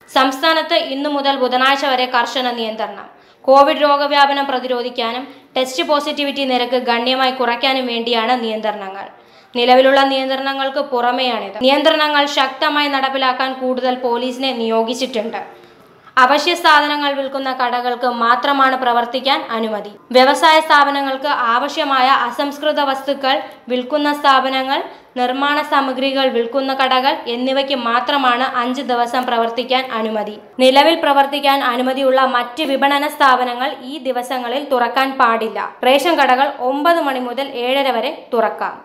സംസ്ഥാനത്ത് ഇന്നു മുതൽ ബുധനാഴ്ച വരെ കർശന നിയന്ത്രണം കോവിഡ് രോഗവ്യാപനം പ്രതിരോധിക്കാനും ടെസ്റ്റ് പോസിറ്റിവിറ്റി നിരക്ക് ഗണ്യമായി കുറയ്ക്കാനും വേണ്ടിയാണ് നിയന്ത്രണങ്ങൾ നിലവിലുള്ള നിയന്ത്രണങ്ങൾക്ക് പുറമെയാണിത് നിയന്ത്രണങ്ങൾ ശക്തമായി നടപ്പിലാക്കാൻ കൂടുതൽ പോലീസിനെ നിയോഗിച്ചിട്ടുണ്ട് അവശ്യ സാധനങ്ങൾ വിൽക്കുന്ന കടകൾക്ക് മാത്രമാണ് പ്രവർത്തിക്കാൻ അനുമതി വ്യവസായ സ്ഥാപനങ്ങൾക്ക് ആവശ്യമായ അസംസ്കൃത വസ്തുക്കൾ വിൽക്കുന്ന സ്ഥാപനങ്ങൾ നിർമ്മാണ സാമഗ്രികൾ വിൽക്കുന്ന കടകൾ എന്നിവയ്ക്ക് മാത്രമാണ് അഞ്ച് ദിവസം പ്രവർത്തിക്കാൻ അനുമതി നിലവിൽ പ്രവർത്തിക്കാൻ അനുമതിയുള്ള മറ്റ് വിപണന സ്ഥാപനങ്ങൾ ഈ ദിവസങ്ങളിൽ തുറക്കാൻ പാടില്ല റേഷൻ കടകൾ ഒമ്പത് മണി മുതൽ ഏഴര വരെ തുറക്കാം